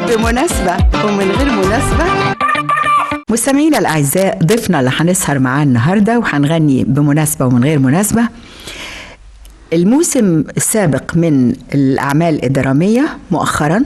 بمناسبة ومن غير مناسبة مستمعينا الأعزاء ضيفنا اللي هنسهر معاه النهاردة وهنغني بمناسبة ومن غير مناسبة الموسم السابق من الأعمال الدرامية مؤخرا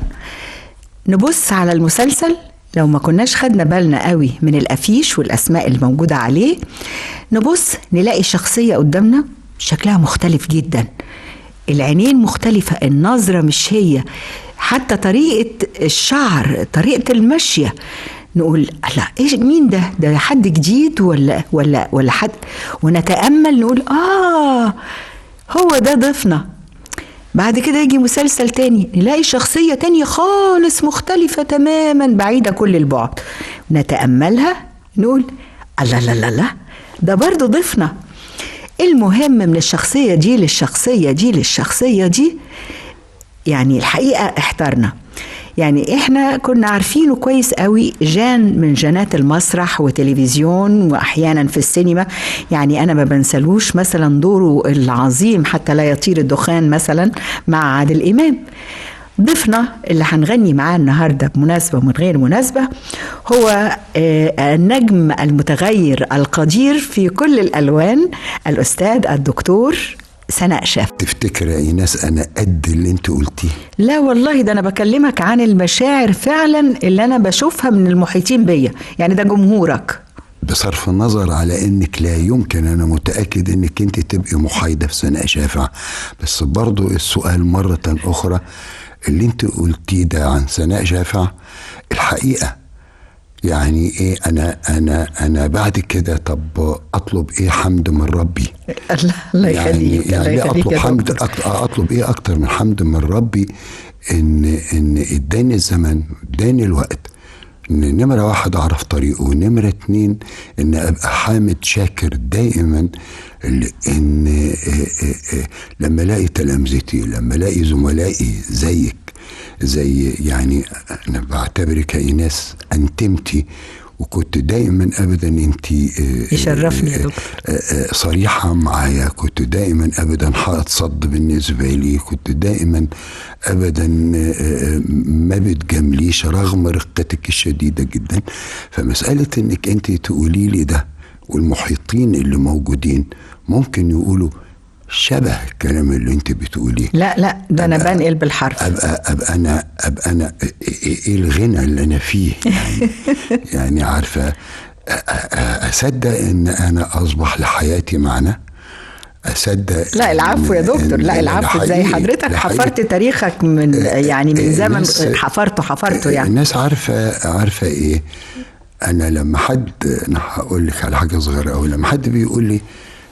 نبص على المسلسل لو ما كناش خدنا بالنا قوي من الافيش والاسماء اللي موجوده عليه نبص نلاقي شخصيه قدامنا شكلها مختلف جدا العينين مختلفه النظره مش هي حتى طريقه الشعر طريقه المشيه نقول لا ايش مين ده ده حد جديد ولا ولا ولا حد ونتامل نقول اه هو ده ضيفنا بعد كده يجي مسلسل تاني نلاقي شخصية تانية خالص مختلفة تماما بعيدة كل البعد نتأملها نقول الله لا لا لا ده برضه ضيفنا المهم من الشخصية دي للشخصية دي للشخصية دي يعني الحقيقة احترنا يعني احنا كنا عارفينه كويس قوي جان من جانات المسرح وتلفزيون واحيانا في السينما يعني انا ما بنسلوش مثلا دوره العظيم حتى لا يطير الدخان مثلا مع عادل امام ضيفنا اللي هنغني معاه النهارده بمناسبه ومن غير مناسبه هو النجم المتغير القدير في كل الالوان الاستاذ الدكتور سناء شاف تفتكر يا ايناس انا قد اللي انت قلتيه لا والله ده انا بكلمك عن المشاعر فعلا اللي انا بشوفها من المحيطين بيا يعني ده جمهورك بصرف النظر على انك لا يمكن انا متاكد انك انت تبقي محايده في سناء شافع بس برضو السؤال مره اخرى اللي انت قلتيه ده عن سناء شافع الحقيقه يعني ايه انا انا انا بعد كده طب اطلب ايه حمد من ربي الله الله يخليك يعني, يعني اطلب حمد اطلب ايه اكتر من حمد من ربي ان ان اداني الزمن اداني الوقت ان نمرة واحد اعرف طريقه ونمرة اتنين ان ابقى حامد شاكر دائما لان لما الاقي تلامذتي لما الاقي زملائي زيك زي يعني انا بعتبرك ايناس انتمتي وكنت دائما ابدا انت يشرفني يا دكتور صريحه معايا كنت دائما ابدا حائط صد بالنسبه لي كنت دائما ابدا ما بتجامليش رغم رقتك الشديده جدا فمساله انك انت تقولي لي ده والمحيطين اللي موجودين ممكن يقولوا شبه الكلام اللي انت بتقوليه لا لا ده انا بنقل بالحرف ابقى ابقى انا ابقى انا ايه الغنى اللي انا فيه يعني يعني عارفه اصدق ان انا اصبح لحياتي معنى اصدق لا العفو يا دكتور لا العفو زي حضرتك حفرت تاريخك من يعني من زمن حفرته حفرته يعني الناس عارفه عارفه ايه انا لما حد انا هقول لك على حاجه صغيره قوي لما حد بيقول لي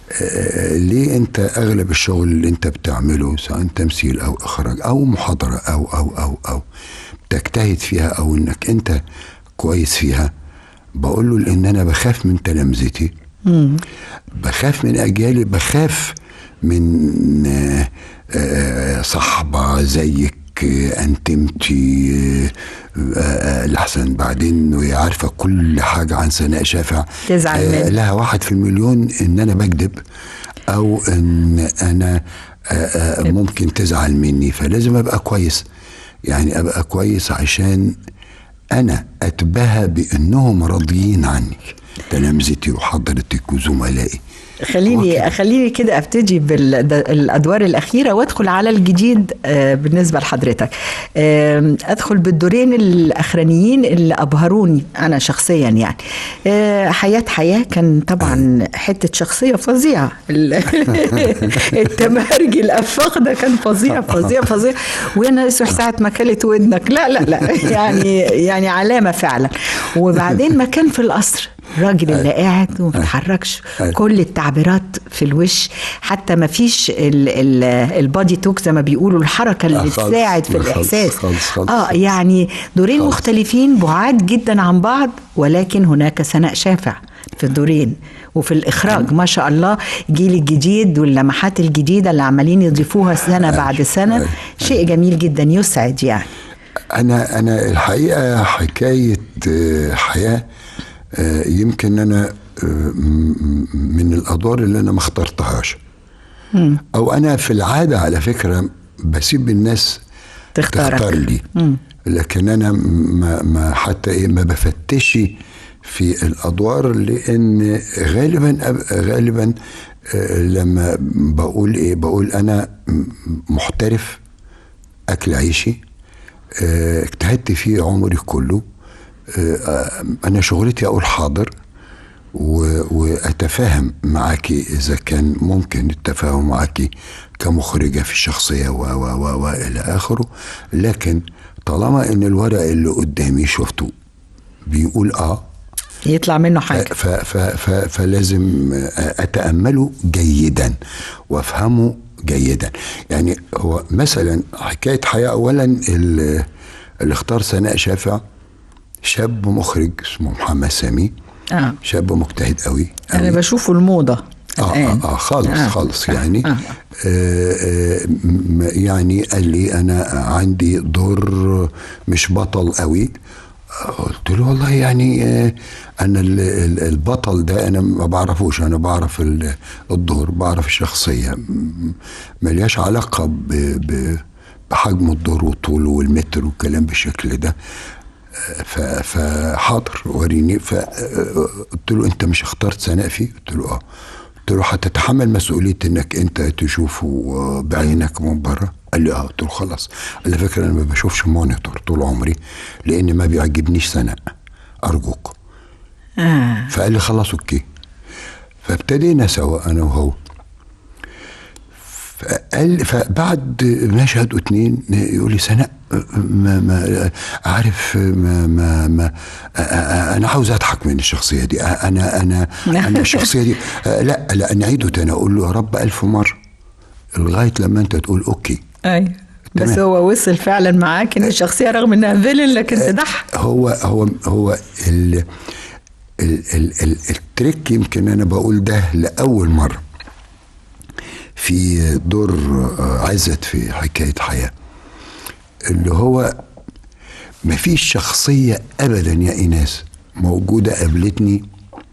ليه انت اغلب الشغل اللي انت بتعمله سواء تمثيل او اخراج او محاضره او او او او تجتهد فيها او انك انت كويس فيها بقول له لان انا بخاف من تلامذتي بخاف من اجيالي بخاف من صحبه زيك انتمتي لحسن بعدين وهي عارفه كل حاجه عن سناء شافع تزعل مني لها واحد في المليون ان انا بكذب او ان انا ممكن تزعل مني فلازم ابقى كويس يعني ابقى كويس عشان انا اتباهى بانهم راضيين عني تلامذتي وحضرتك وزملائي خليني خليني كده ابتدي بالادوار الاخيره وادخل على الجديد بالنسبه لحضرتك ادخل بالدورين الاخرانيين اللي ابهروني انا شخصيا يعني حياه حياه كان طبعا حته شخصيه فظيعه التمهرج الافاق ده كان فظيع فظيع فظيع وانا اسمح ساعه ما كلت ودنك لا لا لا يعني يعني علامه فعلا وبعدين مكان في القصر الراجل اللي قاعد وما بيتحركش كل التعبيرات في الوش حتى ما فيش البادي توك زي ما بيقولوا الحركه اللي تساعد في الاحساس خالص خالص اه يعني دورين خالص. مختلفين بعاد جدا عن بعض ولكن هناك سناء شافع في الدورين وفي الاخراج ما شاء الله الجيل الجديد واللمحات الجديده اللي عمالين يضيفوها سنه بعد سنه شيء جميل جدا يسعد يعني انا انا الحقيقه حكايه حياه يمكن انا من الادوار اللي انا ما اخترتهاش او انا في العاده على فكره بسيب الناس تختارك. تختار لي لكن انا ما, ما حتى ايه ما بفتش في الادوار لان غالبا أب- غالبا آه، لما بقول ايه بقول انا م- محترف اكل عيشي آه، اجتهدت فيه عمري كله آه، آه، انا شغلتي اقول حاضر و- واتفاهم معاكي اذا كان ممكن التفاهم معاكي كمخرجه في الشخصيه و و و والى اخره لكن طالما ان الورق اللي قدامي شفته بيقول اه يطلع منه حاجه ف ف ف فلازم اتامله جيدا وافهمه جيدا يعني هو مثلا حكايه حياه اولا ال- اللي اختار سناء شافع شاب مخرج اسمه محمد سامي اه شاب مجتهد قوي انا قوي. بشوفه الموضه آه, الآن. آه, اه خالص آه. آه خالص يعني آه. آه آه م- يعني قال لي انا عندي دور مش بطل قوي آه، قلت له والله يعني آه انا ال- ال- البطل ده انا ما بعرفوش انا بعرف ال- الدور بعرف الشخصيه م- ملياش علاقه ب ب بحجم الدور وطوله والمتر والكلام بالشكل ده ف- فحاضر وريني فقلت له انت مش اخترت سناء فيه قلت له اه قلت له هتتحمل مسؤوليه انك انت تشوفه بعينك من بره قال لي اه قلت له خلاص على فكره انا ما بشوفش مونيتور طول عمري لان ما بيعجبنيش سناء ارجوك آه. فقال لي خلاص اوكي فابتدينا سوا انا وهو فقال فبعد مشهد اتنين يقول لي سناء ما ما عارف ما ما, ما انا عاوز اضحك من الشخصيه دي انا انا انا الشخصيه دي لا لا نعيده تاني اقول له يا رب الف مره لغايه لما انت تقول اوكي ايوه بس تمام. هو وصل فعلا معاك ان الشخصيه رغم انها فيلن لكن تضحك هو هو هو ال ال ال ال التريك يمكن انا بقول ده لاول مره في دور آه، عزت في حكايه حياه اللي هو مفيش شخصيه ابدا يا ايناس موجوده قابلتني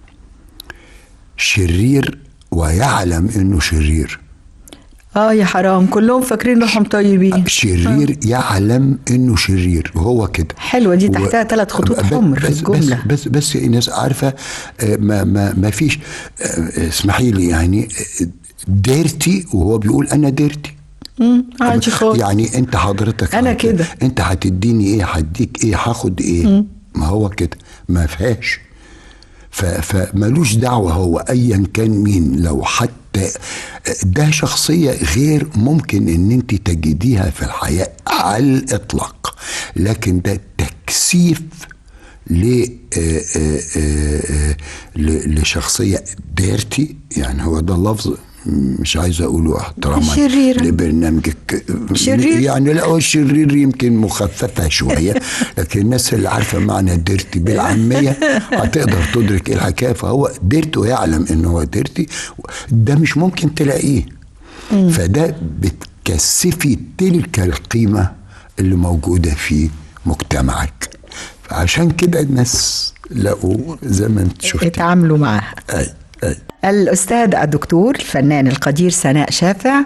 شرير ويعلم انه شرير اه يا حرام كلهم فاكرين روحهم طيبين شرير يعلم انه شرير وهو كده حلوة دي تحتها ثلاث خطوط ب- حمر في بس الجملة. بس بس, بس يا ناس عارفه آه، ما ما ما فيش آه، اسمحي لي يعني آه، ديرتي وهو بيقول انا ديرتي امم عادي خالص يعني انت حضرتك أنا هت- كده. انت هتديني ايه هديك ايه هاخد ايه ما هو كده ما فيهاش ف- فمالوش دعوة هو أيا كان مين لو حتى ده شخصية غير ممكن ان انت تجديها في الحياة على الإطلاق لكن ده تكثيف ل آه، آه، آه، ل- لشخصية ديرتي يعني هو ده اللفظ مش عايز اقوله احتراما شريرة. لبرنامجك شرير. يعني لا هو الشرير يمكن مخففه شويه لكن الناس اللي عارفه معنى ديرتي بالعاميه هتقدر تدرك ايه الحكايه فهو ديرتي ويعلم ان هو ديرتي ده مش ممكن تلاقيه فده بتكثفي تلك القيمه اللي موجوده في مجتمعك فعشان كده الناس لقوا زي ما انت شفت اتعاملوا معاها اي اي الأستاذ الدكتور الفنان القدير سناء شافع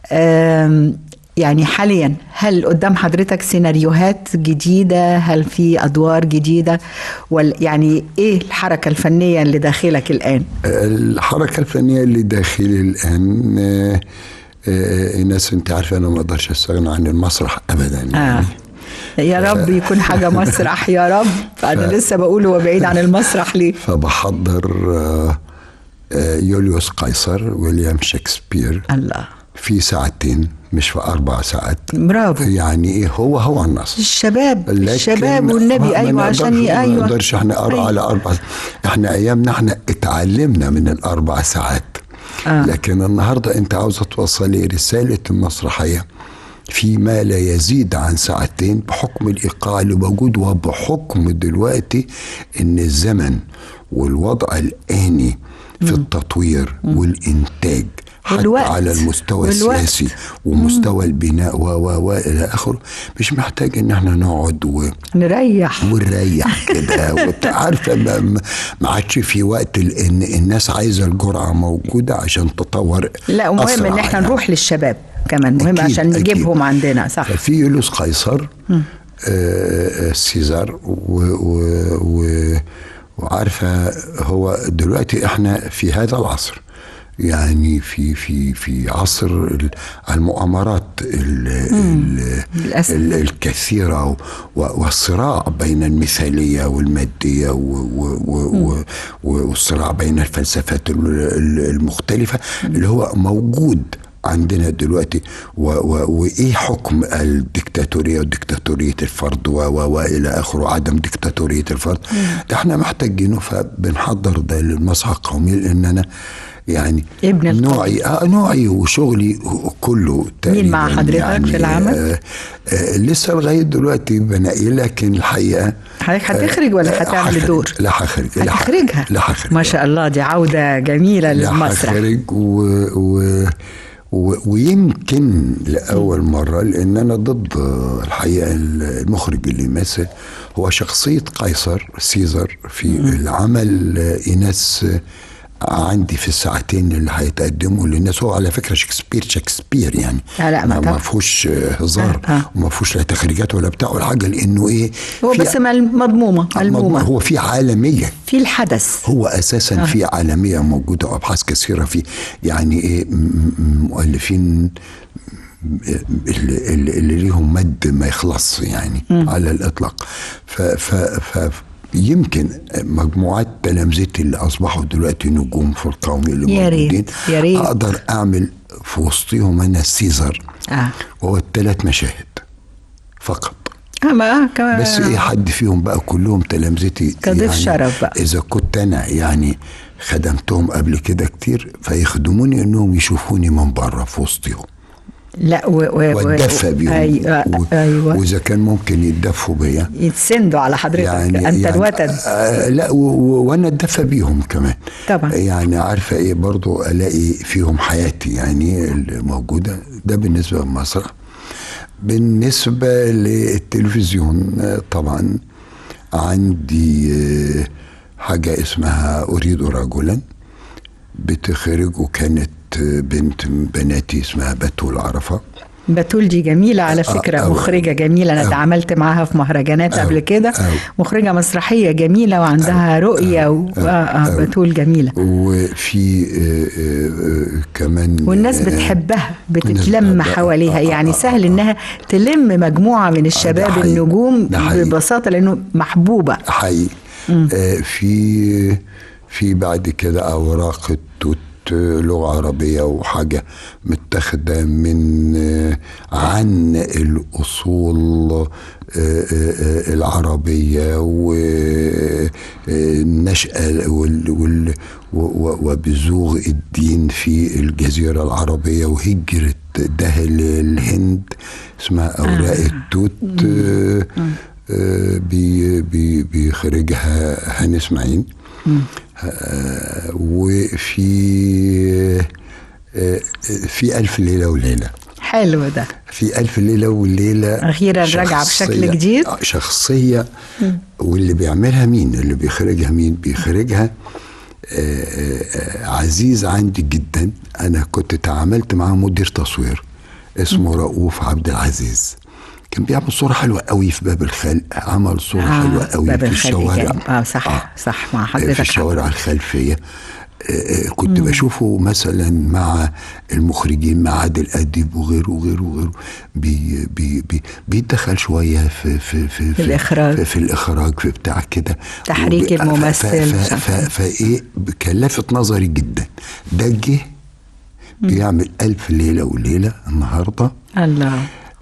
أم، يعني حاليا هل قدام حضرتك سيناريوهات جديدة هل في أدوار جديدة ولا يعني إيه الحركة الفنية اللي داخلك الآن الحركة الفنية اللي داخلي الآن آه، آه، الناس انت عارفة انا ما اقدرش استغنى عن المسرح ابدا يعني آه. يا رب يكون حاجة مسرح يا رب أنا لسه بقول هو بعيد عن المسرح ليه فبحضر آه، آه، يوليوس قيصر ويليام شكسبير الله في ساعتين مش في اربع ساعات برافو يعني ايه هو هو النص الشباب لكن الشباب ما- والنبي ما أيوة عشان نقدرش- ي- ما أيوة نقدرش احنا أربعة أيوة. على اربع احنا ايامنا احنا اتعلمنا من الاربع ساعات آه. لكن النهارده انت عاوزه توصلي رساله المسرحيه في ما لا يزيد عن ساعتين بحكم الايقاع اللي موجود وبحكم دلوقتي ان الزمن والوضع الاني في التطوير والانتاج حتى والوقت. على المستوى والوقت. السياسي ومستوى البناء و و و الى اخره مش محتاج ان احنا نقعد و نريح ونريح كده وانت عارفه ما- ما ما عادش في وقت ال- ان الناس عايزه الجرعه موجوده عشان تطور لا ومهم أسرع ان احنا يعني. نروح للشباب كمان مهم أكيد، عشان أكيد. نجيبهم عندنا صح ففي يوليوس قيصر آه، آه، سيزار و و و وعارفه هو دلوقتي احنا في هذا العصر يعني في في في عصر ال- المؤامرات ال ال للأسف. ال الكثيره و- والصراع بين المثاليه والماديه و- و- و- و- والصراع بين الفلسفات ال- ال- المختلفه اللي هو موجود عندنا دلوقتي و و وايه حكم الدكتاتوريه ودكتاتوريه الفرد و و والى اخره وعدم دكتاتوريه الفرد ده احنا محتاجينه فبنحضر ده للمسرح القومي لان انا يعني ابن القوم. نوعي آه نوعي وشغلي كله تقريبا مع حضرتك في العمل؟ آه آه لسه لغايه دلوقتي بنقي لكن الحقيقه حضرتك هتخرج ولا آه، هتعمل هخرج. الدور؟ لا هخرج لا هخ- هتخرجها لا هخرج ما شاء الله دي عودة جميلة لا للمسرح هخرج و... و... و... ويمكن لاول مره لان انا ضد الحقيقه المخرج اللي يمثل هو شخصيه قيصر سيزر في العمل ايناس عندي في الساعتين اللي هيتقدموا للناس هو على فكره شكسبير شكسبير يعني لا، لا، ما ما, طبعا. ما فيهوش هزار آه، آه. وما فيهوش لا تخريجات ولا بتاع ولا حاجه لانه ايه هو في- بس مل- مضمومة ملمومة هو في عالميه في الحدث هو اساسا في عالميه موجوده وابحاث كثيره في يعني ايه م- م- مؤلفين اللي, اللي اللي ليهم مد ما يخلص يعني على الاطلاق ف ف ف يمكن مجموعات تلامذتي اللي اصبحوا دلوقتي نجوم في القومي اللي يا ريت، موجودين يا ريت. اقدر اعمل في وسطهم انا سيزر اه وهو الثلاث مشاهد فقط آه، ما آه، كمان بس ايه حد فيهم بقى كلهم تلامذتي كضيف شرف بقى. اذا كنت انا يعني خدمتهم قبل كده كتير فيخدموني انهم يشوفوني من بره في وسطهم لا و... و... و- واتدفى بيهم ايوه و... ايوه واذا كان ممكن يتدفوا بيا يتسندوا على حضرتك يعني انت الوتد آه لا و... و... وانا اتدفى بيهم كمان طبعا. يعني عارفه ايه برضو الاقي فيهم حياتي يعني الموجوده ده بالنسبه للمسرح بالنسبه للتلفزيون آه، طبعا عندي آه، حاجه اسمها اريد رجلا بتخرج وكانت آه، بنت من بناتي اسمها بتول عرفه بتول دي جميلة على فكرة أوي. مخرجة جميلة أنا أوي. اتعاملت معاها في مهرجانات أوي. قبل كده أوي. مخرجة مسرحية جميلة وعندها رؤية و... آه آه أوي. بتول جميلة وفي آه، آه، آه، كمان والناس آه، بتحبها الناس بتتلم بتحبها. حواليها آه، يعني آه، سهل آه. انها تلم مجموعة من الشباب حقيقي. النجوم ده حقيقي. ببساطة لانه محبوبة حقيقي آه، في في بعد كده اوراق التوت آه، لغه عربيه وحاجه متاخده من آه، عن الاصول آه، آه، آه، العربيه والنشأة وال وال و- و- وبزوغ الدين في الجزيرة العربية وهجرة ده للهند اسمها أوراق التوت آه، آه، بي بي بيخرجها هاني اسماعيل آه، وفي آه، في ألف ليلة وليلة حلو ده في ألف ليلة وليلة أخيراً رجع بشكل شخصية- جديد. آه، شخصية واللي بيعملها مين اللي بيخرجها مين بيخرجها آه، آه، عزيز عندي جدا أنا كنت تعاملت معاه مدير تصوير اسمه رؤوف عبد العزيز كان بيعمل صورة حلوة قوي في باب الخلق عمل صورة آه، حلوة قوي باب في الخلق الشوارع جامد. آه، صح، صح، مع حضرتك في حق. الشوارع الخلفية آه، آه، كنت بشوفه مثلا مع المخرجين مع عادل أديب وغيره وغيره وغيره بي بي بي بيتدخل شوية في في في, في الإخراج. في, في الإخراج في بتاع كده تحريك وب- ف- الممثل. ف- ف- فإيه كان لافت نظري جدا ده جه بيعمل ألف ليلة وليلة النهارده الله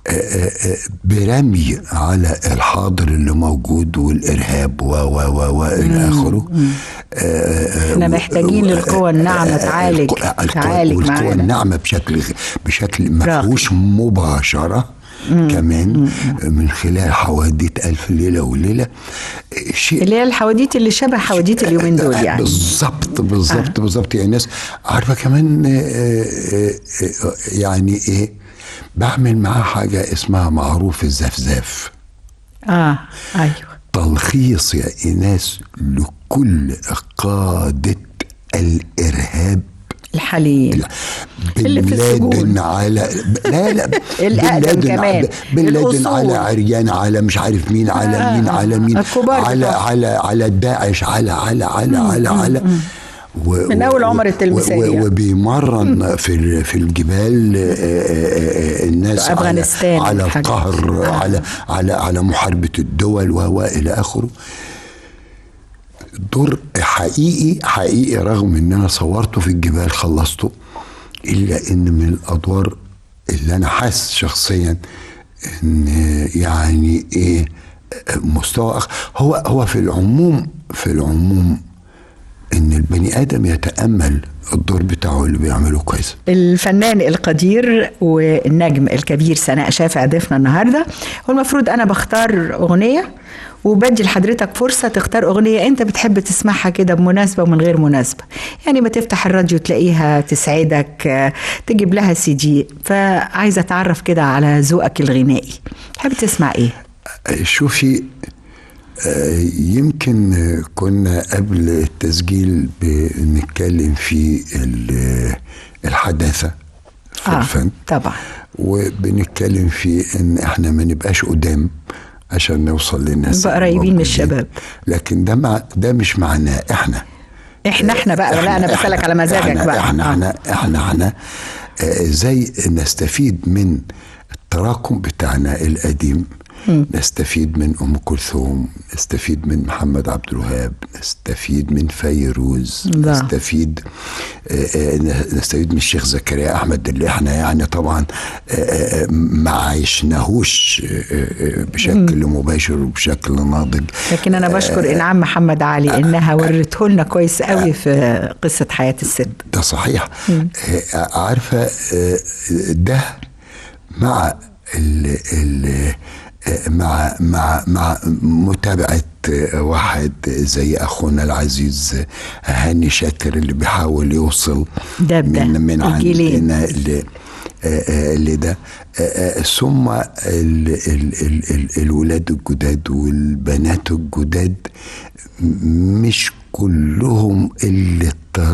برمي على الحاضر اللي موجود والارهاب و و و و الى اخره آه، احنا و- محتاجين و- للقوى الناعمة آه، تعالج- القوى- القوى- تعالج والقوى معانا. الناعمه بشكل بشكل ما راقي. فيهوش مباشره كمان من خلال حواديت ألف ليلة وليلة شيء اللي هي الحواديت اللي شبه حواديت اليومين دول يعني بالظبط بالظبط بالظبط يعني الناس عارفه كمان آه، آه، آه، يعني ايه بعمل معاه حاجه اسمها معروف الزفزاف اه ايوه تلخيص يا ايناس لكل قاده الارهاب الحليم اللي في بن لادن السجون. على لا لا الأقدم بن لادن كمان. على- بن لادن الأصول. على عريان على مش عارف مين على آه، مين آه، على آه. مين الكبار على بتوع. على على داعش على على على على على و- من و- أول عمر و- التلمسية. و- وبيمرن في ال- في الجبال آه، آه، آه، الناس في أفغانستان على, على والحاجات القهر دي. آه. على على على محاربه الدول و الى اخره دور حقيقي حقيقي رغم ان انا صورته في الجبال خلصته الا ان من الادوار اللي انا حاسس شخصيا ان يعني ايه مستوى أخ هو هو في العموم في العموم ان البني ادم يتامل الدور بتاعه اللي بيعمله كويس الفنان القدير والنجم الكبير سناء شافع ضيفنا النهارده والمفروض انا بختار اغنيه وبدي لحضرتك فرصة تختار أغنية أنت بتحب تسمعها كده بمناسبة ومن غير مناسبة يعني ما تفتح الراديو تلاقيها تسعدك آه، تجيب لها سي دي فعايزة أتعرف كده على ذوقك الغنائي تحب تسمع إيه؟ شوفي آه، يمكن آه، كنا قبل التسجيل بنتكلم في ال- الحداثة في آه الفن طبعا وبنتكلم في ان احنا ما نبقاش قدام عشان نوصل للناس نبقى قريبين من الموجودين. الشباب. لكن ده مع ده مش معناه احنا إحنا إحنا بقى لا أنا بسألك على مزاجك احنا بقى احنا آه. احنا احنا, احنا آه، ازاي نستفيد من التراكم بتاعنا القديم نستفيد من ام كلثوم نستفيد من محمد عبد الوهاب نستفيد من فيروز لا. نستفيد آه، آه، نستفيد من الشيخ زكريا احمد اللي احنا يعني طبعا آه، آه، ما عايشناهوش آه، آه، بشكل مباشر وبشكل ناضج لكن انا بشكر انعام محمد علي انها ورته لنا كويس قوي في قصه حياه الست ده صحيح آه، عارفه آه، ده مع ال ال آه، مع مع مع متابعه آه، واحد زي اخونا العزيز هاني شاكر اللي بيحاول يوصل ده بده، من من الجيلين. عندنا ل آه، آه، لده آه، آه، ثم ال ال ال ال الولاد الجداد والبنات الجداد م- مش كلهم اللي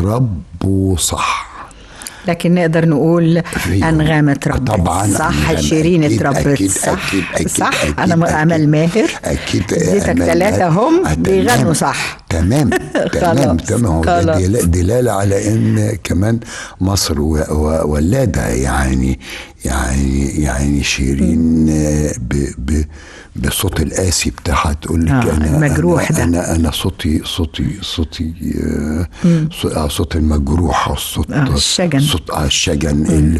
تربوا صح لكن نقدر نقول فيهم. انغام اتربت طبعا صح أنغام شيرين أكيد، اتربت أكيد، صح أكيد، أكيد، صح أكيد، انا م- أكيد. امل ماهر اكيد اديتك أمل ثلاثه ماهر. هم آه، بيغنوا تمام. صح تمام تمام خلاص، تمام هو ده خلاص. دل- دلاله على ان كمان مصر و- و- ولاده يعني يعني يعني شيرين آه، ب ب بالصوت القاسي بتاعها تقول لك آه، انا المجروح أنا, ده. انا انا صوتي صوتي صوتي آه، صو- آه، صوت المجروح الصوت آه، الشجن. صوت آه، الشجن ال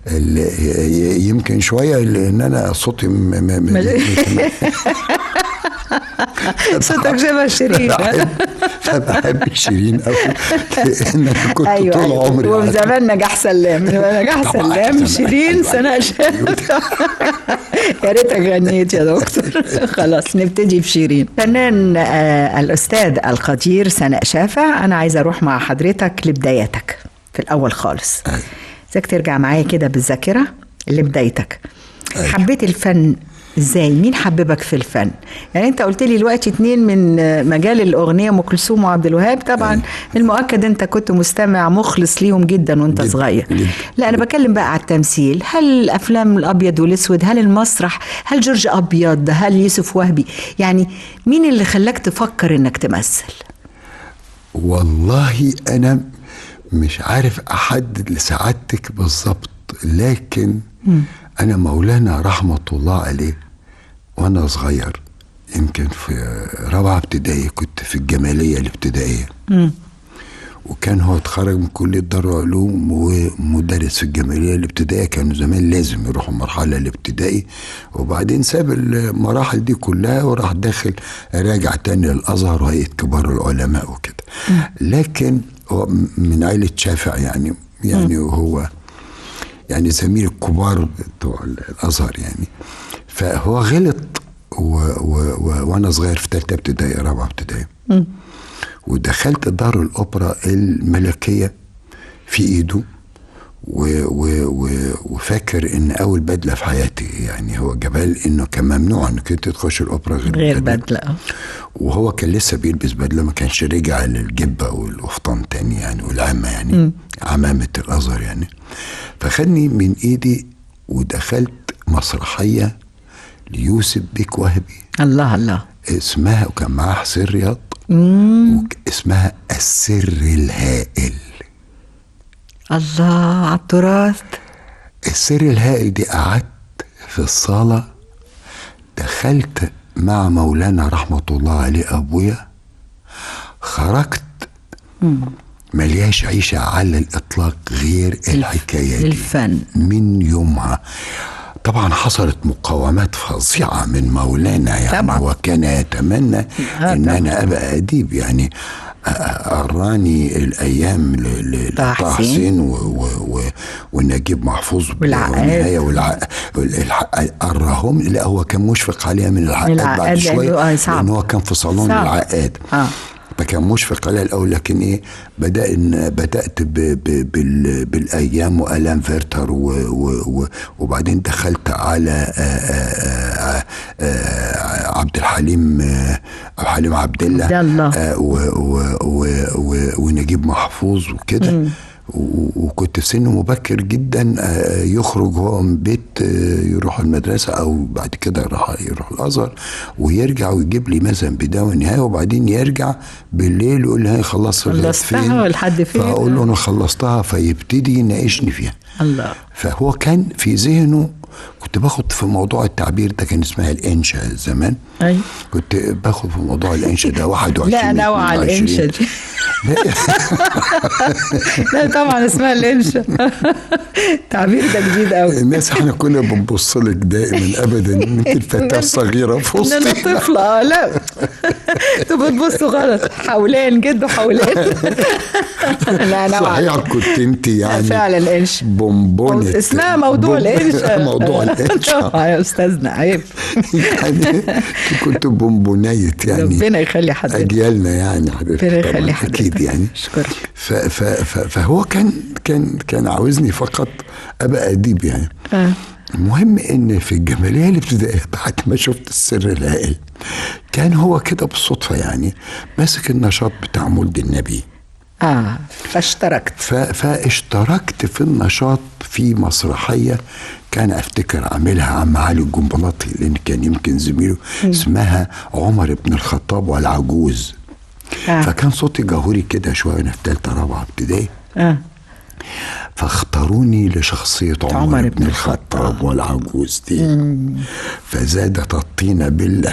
ال يمكن شويه لان انا صوتي م م م م- صوتك شبه شيرين بحب بحب شيرين قوي لان انا كنت ايوه طول ايوه عمري ومن زمان نجاح سلام من نجاح طبعاً، سلام طبعاً، شيرين أيوة. سناء شافت يا ريتك غنيت يا دكتور خلاص نبتدي بشيرين فنان آه الاستاذ القدير سناء شافع انا عايزه اروح مع حضرتك لبداياتك في الاول خالص أيوة. عايزك ترجع معايا كده بالذاكره لبدايتك أيوة. حبيت الفن ازاي مين حببك في الفن يعني انت قلت لي دلوقتي اتنين من مجال الاغنيه ام كلثوم وعبد الوهاب طبعا من المؤكد انت كنت مستمع مخلص ليهم جدا وانت جداً، صغير جداً. لا انا بكلم بقى على التمثيل هل الافلام الابيض والاسود هل المسرح هل جورج ابيض هل يوسف وهبي يعني مين اللي خلاك تفكر انك تمثل والله انا مش عارف احدد لسعادتك بالظبط لكن انا مولانا رحمه الله عليه وانا صغير يمكن في رابعه ابتدائي كنت في الجماليه الابتدائيه وكان هو اتخرج من كليه دار العلوم ومدرس في الجماليه الابتدائيه كانوا زمان لازم يروحوا المرحله الابتدائي وبعدين ساب المراحل دي كلها وراح داخل راجع تاني للازهر وهيئه كبار العلماء وكده لكن هو من عائله شافع يعني يعني وهو يعني زميل الكبار بتوع الازهر يعني فهو غلط و و و وانا صغير في ثالثه ابتدائي رابعه ابتدائي ودخلت دار الاوبرا الملكيه في ايده و و و وفاكر ان اول بدله في حياتي يعني هو جبال انه كان ممنوع انك انت تخش الاوبرا غير, غير ببدلة. بدله آه. وهو كان لسه بيلبس بدله ما كانش رجع للجبه والقفطان تاني يعني والعامه يعني عمامه الازهر يعني فخدني من ايدي ودخلت مسرحيه ليوسف بيك وهبي الله الله اسمها وكان معاه حسين رياض وك- اسمها السر الهائل الله على التراث السر الهائل دي قعدت في الصالة دخلت مع مولانا رحمة الله عليه أبويا خرجت ملياش عيشة على الإطلاق غير الحكاية دي الفن. من يومها طبعا حصلت مقاومات فظيعة من مولانا يعني طبعا. وكان يتمنى آه ان طبعا. انا ابقى اديب يعني أ- أ- قراني الايام ل- ل- طه لطه حسين. حسين و- و- و- ونجيب محفوظ والعقاد. والنهاية والع... والح- قراهم لا هو كان مشفق عليها من العقاد, العقاد بعد لأنه شويه آه صعب. لان هو كان في صالون صعب. العقاد آه. فكان مشفق عليها الاول لكن ايه بدا إن بدات ب... ب... بال... بالايام والام فيرتر و... و... و... وبعدين دخلت على آآ آآ آآ عبد الحليم آه، عبد الحليم عبد الله عبد الله. آه، و... و... و... و... ونجيب محفوظ وكده و- وكنت في سن مبكر جدا آه، يخرج هو من بيت آه، يروح المدرسة أو بعد كده يروح يروح الأزهر ويرجع ويجيب لي مثلا بداية ونهاية وبعدين يرجع بالليل يقول لي هي خلصت لغاية خلصتها فين ولحد فين؟ فأقول له أنا خلصتها فيبتدي يناقشني فيها الله فهو كان في ذهنه كنت باخد في موضوع التعبير ده كان اسمها الانشا زمان أي. كنت باخد في موضوع الانشا ده 21 لا نوع 22. الانشا دي لا طبعا اسمها الانشا التعبير ده جديد قوي الناس احنا كنا بنبص لك دائما ابدا ان انت الفتاه الصغيره في ان انا وسطنا طفله اه لا انتوا بتبصوا غلط حولان جد حولان لا نوع صحيح كنت انت يعني فعلا انشا بونبونة اسمها موضوع بوم- الانشا موضوع الانشا طبعا يا استاذنا عيب يعني كنت بونبونية يعني ربنا يخلي حضرتك اجيالنا يعني حضرتك ربنا طبعاً يخلي حضرتك اكيد يعني اشكرك ف ف ف فهو كان كان كان عاوزني فقط ابقى اديب يعني آه. المهم ان في الجماليه الابتدائيه بعد ما شفت السر الهائل كان هو كده بالصدفه يعني ماسك النشاط بتاع مولد النبي اه فاشتركت ف- فاشتركت في النشاط في مسرحيه كان افتكر عاملها عم علي الجنبلاطي لان كان يمكن زميله اسمها عمر بن الخطاب والعجوز آه. فكان صوتي جهوري كده شويه وانا في ثالثه رابعه ابتدائي اه فاختاروني لشخصية عمر, عمر عمر بن بن الخطاب والعجوز دي فزادت الطينة بالله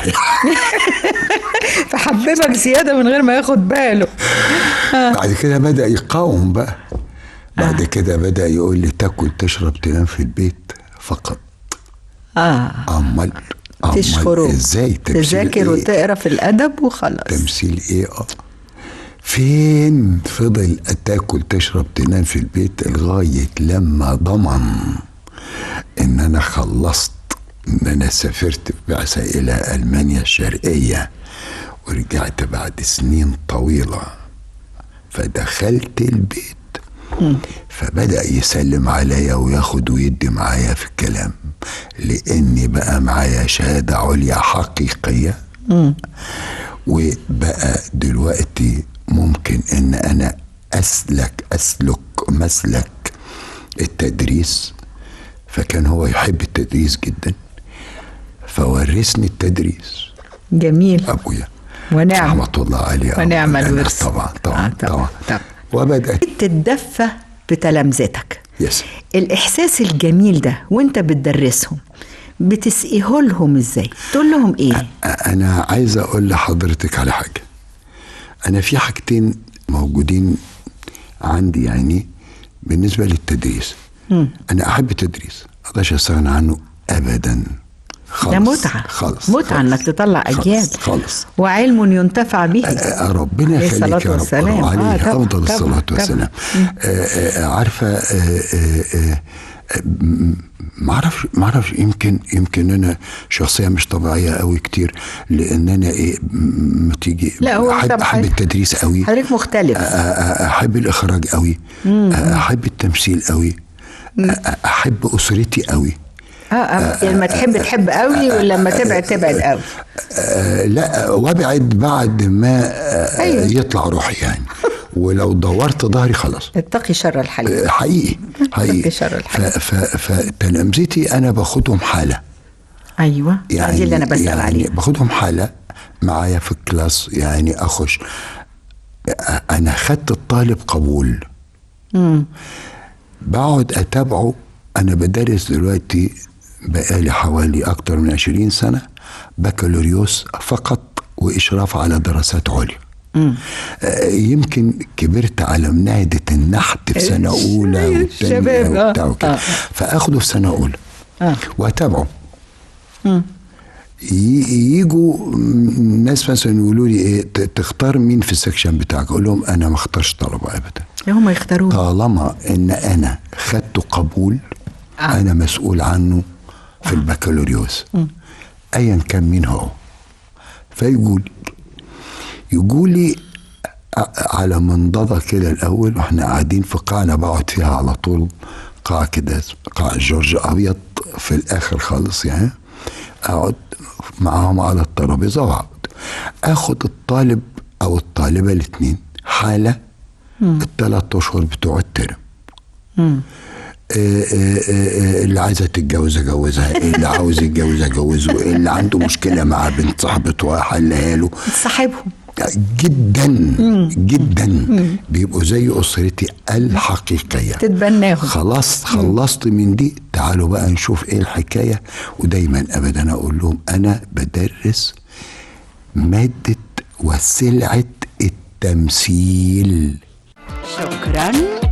فحببك زياده من غير ما ياخد باله بعد كده بدأ يقاوم بقى بعد كده بدأ يقول لي تاكل تشرب تنام في البيت فقط اه أمال أمال تشكره ازاي تمثيل تذاكر إيه؟ وتقرا في الادب وخلاص تمثيل ايه اه فين فضل تاكل تشرب تنام في البيت لغاية لما ضمن ان انا خلصت ان انا سافرت بعثة الى المانيا الشرقية ورجعت بعد سنين طويلة فدخلت البيت فبدأ يسلم عليا وياخد ويدي معايا في الكلام لاني بقى معايا شهادة عليا حقيقية وبقى دلوقتي ممكن ان انا اسلك اسلك مسلك التدريس فكان هو يحب التدريس جدا فورثني التدريس جميل ابويا ونعم رحمه الله عليه ونعم أبويا. الورث. طبعا طبعا آه، طبعا, طبعاً، طبعا. طبعاً. وبدات تتدفى بتلامذتك يس الاحساس الجميل ده وانت بتدرسهم بتسقيه لهم ازاي تقول لهم ايه انا عايز اقول لحضرتك على حاجه انا في حاجتين موجودين عندي يعني بالنسبه للتدريس انا احب التدريس ما اقدرش استغنى عنه ابدا خالص ده متعه خالص متعه خالص. انك تطلع خالص. اجيال خالص وعلم ينتفع به آه، ربنا عليه يخليك الصلاة يا رب والسلام. عليه آه، طبعاً، افضل طبعاً، الصلاه طبعاً. والسلام آه، آه، عارفه آه، آه، آه، ما اعرفش ما اعرفش يمكن يمكن انا شخصيه مش طبيعيه قوي كتير لان انا ايه م- تيجي لا، هو احب طبعاً. احب التدريس قوي حضرتك مختلف أ- أ- احب الاخراج قوي احب التمثيل قوي أ- احب اسرتي قوي اه اه يعني لما تحب تحب قوي ولما تبعد تبعد قوي آه، لا وابعد بعد ما آه، أيوة. يطلع روحي يعني ولو دورت ظهري خلاص اتقي شر الحليم آه، حقيقي حقيقي شر ف- الحليم. ف- فتلامذتي انا باخدهم حاله ايوه يعني دي اللي انا بسال يعني عليها باخدهم حاله معايا في الكلاس يعني اخش آه، انا خدت الطالب قبول بقعد اتابعه انا بدرس دلوقتي بقالي حوالي اكتر من 20 سنه بكالوريوس فقط واشراف على دراسات عليا آه، يمكن كبرت على مناهدة النحت في سنة أولى أيوة، الشباب، والتانية آه، وبتاع وكده آه. فأخده في سنة أولى آه. وأتابعه ي- يجوا م- ناس مثلا يقولوا لي ايه ت- تختار مين في السكشن بتاعك اقول لهم انا ما اختارش طلبه ابدا هم يختارون طالما ان انا خدت قبول آه. انا مسؤول عنه في البكالوريوس ايا كان مين هو فيقول يقول لي ع- على منضدة كده الاول واحنا قاعدين في قاعه انا بقعد فيها على طول قاعه كده قاعه جورج ابيض في الاخر خالص يعني اقعد معاهم على الترابيزه واقعد اخد الطالب او الطالبه الاثنين حاله الثلاث اشهر بتوع الترم آه، آه، آه، اللي عايزه تتجوز اجوزها اللي عاوز يتجوز اجوزه اللي عنده مشكله مع بنت صاحبته احلها له تصاحبهم جدا جدا بيبقوا زي اسرتي الحقيقيه تتبناهم خلاص خلصت من دي تعالوا بقى نشوف ايه الحكايه ودايما ابدا اقول لهم انا بدرس ماده وسلعه التمثيل شكرا